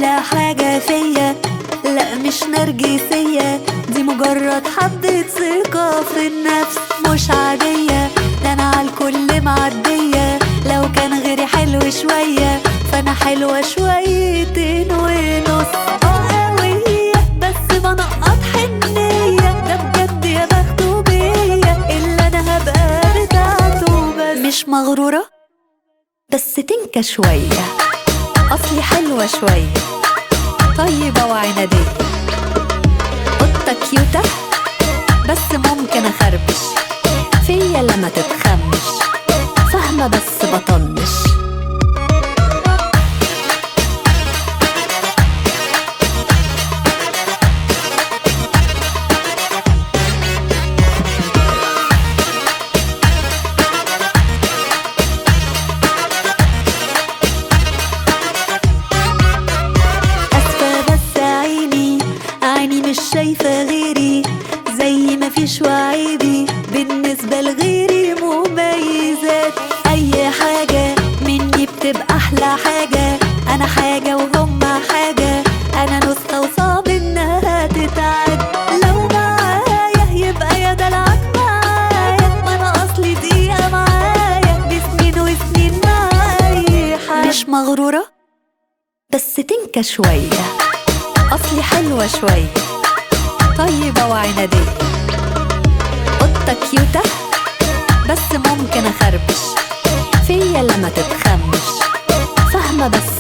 أحلى حاجة فيا لا مش نرجسية دي مجرد حبة ثقة في النفس مش عادية ده أنا عالكل معدية لو كان غيري حلو شوية فأنا حلوة شويتين ونص اه قوية بس بنقط حنية ده بجد يا بخته بيا اللي أنا هبقى بتاعته بس مش مغرورة بس تنكة شوية أصلي حلوة شوية طيبة وعنادية قطة كيوتة بس ممكن أخربش فيا لما تتخمش فاهمة بس بطنش أسفة بس عيني عيني مش شايفة غيري زي ما فيش وعيبي بالنسبة لغيري مميزات أي حاجة مني بتبقى أحلى حاجة أنا حاجة وهم حاجة أنا نسخة وصعب إنها تتعاد لو معايا يبقى يا دلعك معايا ما أنا أصلي دقيقة معايا بسنين وسنين مع أي حد مش مغرورة بس تنكة شوية أصلي حلوة شوية طيبة وعنادية قطة كيوتة بس ممكن أخربش فيا لما تتخمش فاهمة بس